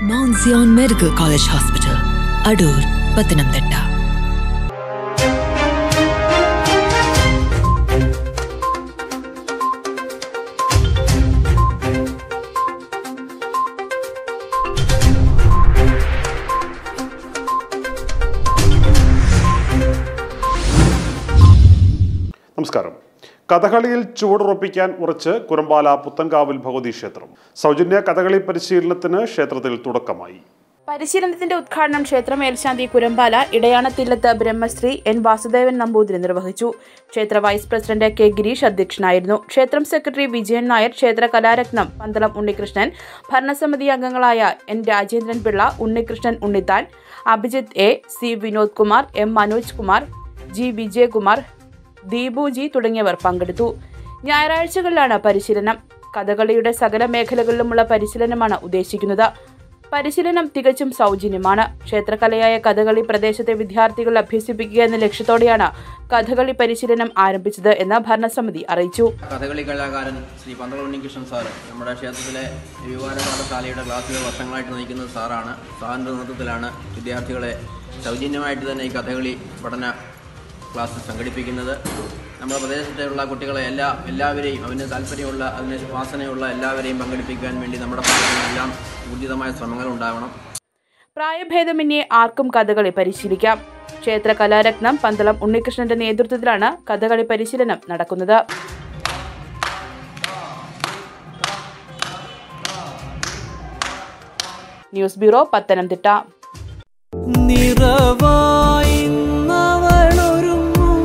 mount Zion medical college hospital Adoor Pathanamthitta നമസ്കാരം കഥകളിയിൽ ചുവടുറപ്പിക്കാൻ ഉറച്ച് കുരമ്പാല പുത്തൻകാവിൽ ഭഗവതി ക്ഷേത്രം സൗജന്യ കഥകളി പരിശീലനത്തിന് ക്ഷേത്രത്തിൽ തുടക്കമായി പരിശീലനത്തിന്റെ ഉദ്ഘാടനം ക്ഷേത്ര മേൽശാന്തി കുരമ്പാല ഇടയാണത്തില്ലത്ത് ബ്രഹ്മശ്രീ എൻ വാസുദേവൻ നമ്പൂതിരി നിർവഹിച്ചു ക്ഷേത്ര വൈസ് പ്രസിഡന്റ് കെ ഗിരീഷ് അധ്യക്ഷനായിരുന്നു ക്ഷേത്രം സെക്രട്ടറി വിജയൻ നായർ ക്ഷേത്ര കലാരത്നം പന്തളം ഉണ്ണികൃഷ്ണൻ ഭരണസമിതി അംഗങ്ങളായ N Rajendran Pillai Unnikrishnan Unnithan Abhijith A C Vinod Kumar M Manoj Kumar G Vijayakumar Deepu G തുടങ്ങിയവർ പങ്കെടുത്തു ഞായറാഴ്ചകളിലാണ് പരിശീലനം കഥകളിയുടെ സകല മേഖലകളിലുമുള്ള പരിശീലനമാണ് ഉദ്ദേശിക്കുന്നത് പരിശീലനം തികച്ചും സൗജന്യമാണ് ക്ഷേത്രകലയായ കഥകളി പ്രദേശത്തെ വിദ്യാർത്ഥികൾ അഭ്യസിപ്പിക്കുക എന്ന ലക്ഷ്യത്തോടെയാണ് കഥകളി പരിശീലനം ആരംഭിച്ചത് എന്ന് ഭരണസമിതി അറിയിച്ചു കഥകളി കലാകാരൻ ശ്രീ പന്തളം ഉണ്ണികൃഷ്ണൻ സാറ് നമ്മുടെ ക്ഷേത്രത്തിലെ വിവാന പാഠശാലയുടെ ക്ലാസ്സുകൾ വർഷങ്ങളായിട്ട് നയിക്കുന്ന സാറാണ് സാറിൻ്റെ നേതൃത്വത്തിലാണ് വിദ്യാർത്ഥികളെ സൗജന്യമായിട്ട് തന്നെ ഈ കഥകളി പഠന ക്ലാസ് സംഘടിപ്പിക്കുന്നത് നമ്മുടെ പ്രദേശത്തുള്ള കുട്ടികളെ എല്ലാ എല്ലാവരെയും അവന് താല്പര്യമുള്ള അതിന് വാസനയുള്ള എല്ലാവരെയും പങ്കെടുപ്പിക്കാൻ വേണ്ടി നമ്മുടെ ഭാഗത്തു നിന്നെല്ലാം ഊർജിതമായ ശ്രമങ്ങൾ ഉണ്ടാവണം പ്രായഭേദമന്യേ ആർക്കും കഥകളി പരിശീലിക്കാം ക്ഷേത്ര കലാരത്നം പന്തളം ഉണ്ണികൃഷ്ണന്റെ നേതൃത്വത്തിലാണ് കഥകളി പരിശീലനം നടക്കുന്നത് ന്യൂസ് ബ്യൂറോ പത്തനംതിട്ട നിറവായിന്നവളൊരുങ്ങും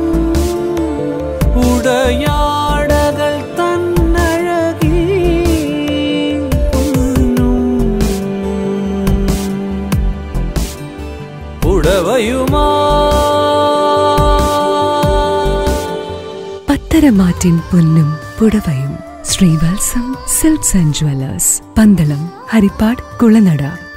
ഉടയാടകൾ തന്നഴകി പൊന്നും ഉടവയുമാ പത്തരമാറ്റിൻ പൊന്നും പുടവയും Sreevalsam silks and jewellers Pandalam Haripad Kulanada